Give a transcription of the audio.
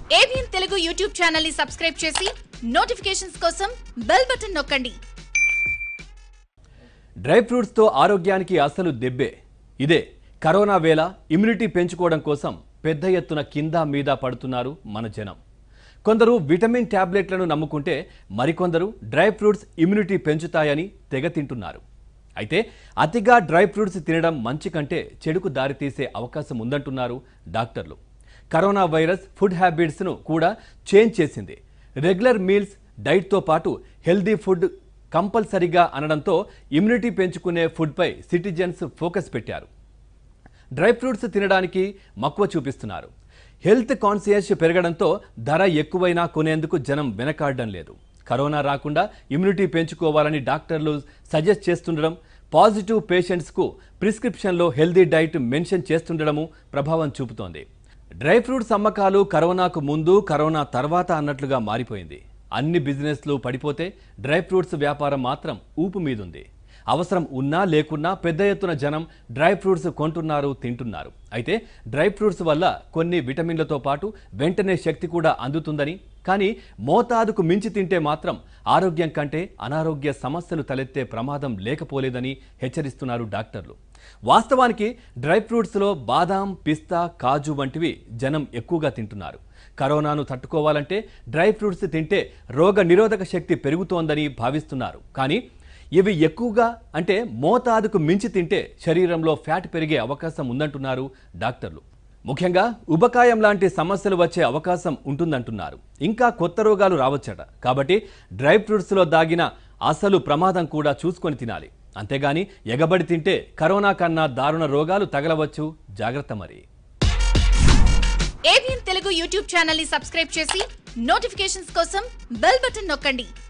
ABN Telugu YouTube channel ని subscribe చేసి notifications కోసం బెల్ బటన్ నొక్కండి డ్రై ఫ్రూట్స్తో ఆరోగ్యానికి అసలు దెబ్బే ఇదే కరోనా వేళ ఇమ్యూనిటీ పెంచుకోవడం కోసం పెద్ద ఎత్తున కింద మీద పడుతున్నారు మన జనం కొందరు విటమిన్ ట్యాబ్లెట్లను నమ్ముకుంటే మరికొందరు డ్రై ఫ్రూట్స్ ఇమ్యూనిటీ పెంచుతాయని తెగ తింటున్నారు అయితే అతిగా డ్రై ఫ్రూట్స్ తినడం మంచి కంటే చెడుకు దారితీసే అవకాశం ఉందంటున్నారు డాక్టర్లు కరోనా వైరస్ ఫుడ్ హ్యాబిట్స్ను కూడా చేంజ్ చేసింది రెగ్యులర్ మీల్స్ డైట్తో పాటు హెల్దీ ఫుడ్ కంపల్సరీగా అనడంతో ఇమ్యూనిటీ పెంచుకునే ఫుడ్పై సిటిజన్స్ ఫోకస్ పెట్టారు డ్రై ఫ్రూట్స్ తినడానికి మక్కువ చూపిస్తున్నారు హెల్త్ కాన్షియస్ పెరగడంతో ధర ఎక్కువైనా కొనేందుకు జనం వెనకాడడం లేదు కరోనా రాకుండా ఇమ్యూనిటీ పెంచుకోవాలని డాక్టర్లు సజెస్ట్ చేస్తుండడం పాజిటివ్ పేషెంట్స్కు ప్రిస్క్రిప్షన్లో హెల్దీ డైట్ మెన్షన్ చేస్తుండడము ప్రభావం చూపుతోంది డ్రై ఫ్రూట్స్ అమ్మకాలు కరోనాకు ముందు కరోనా తర్వాత అన్నట్లుగా మారిపోయింది అన్ని బిజినెస్లు పడిపోతే డ్రై ఫ్రూట్స్ వ్యాపారం మాత్రం ఊపు మీదుంది అవసరం ఉన్నా లేకున్నా పెద్ద ఎత్తున జనం డ్రై ఫ్రూట్స్ కొంటున్నారు తింటున్నారు అయితే డ్రై ఫ్రూట్స్ వల్ల కొన్ని విటమిన్లతో పాటు వెంటనే శక్తి కూడా అందుతుందని కానీ మోతాదుకు మించి తింటే మాత్రం ఆరోగ్యం కంటే అనారోగ్య సమస్యలు తలెత్తే ప్రమాదం లేకపోలేదని హెచ్చరిస్తున్నారు డాక్టర్లు వాస్తవానికి డ్రై ఫ్రూట్స్లో బాదాం పిస్తా కాజు వంటివి జనం ఎక్కువగా తింటున్నారు కరోనాను తట్టుకోవాలంటే డ్రై ఫ్రూట్స్ తింటే రోగ నిరోధక శక్తి పెరుగుతోందని భావిస్తున్నారు కానీ ఇవి ఎక్కువగా అంటే మోతాదుకు మించి తింటే శరీరంలో ఫ్యాట్ పెరిగే అవకాశం ఉందంటున్నారు డాక్టర్లు ముఖ్యంగా ఉబకాయం లాంటి సమస్యలు వచ్చే అవకాశం ఉంటుందంటున్నారు ఇంకా కొత్త రోగాలు రావచ్చట కాబట్టి డ్రై ఫ్రూట్స్లో దాగిన అసలు ప్రమాదం కూడా చూసుకొని తినాలి అంతేగాని ఎగబడి తింటే కరోనా కన్నా దారుణ రోగాలు తగలవచ్చు జాగ్రత్త మరి ఏబిఎన్ తెలుగు యూట్యూబ్ ఛానల్ ని సబ్స్క్రైబ్ చేసి నోటిఫికేషన్స్ కోసం బెల్ బటన్ నొక్కండి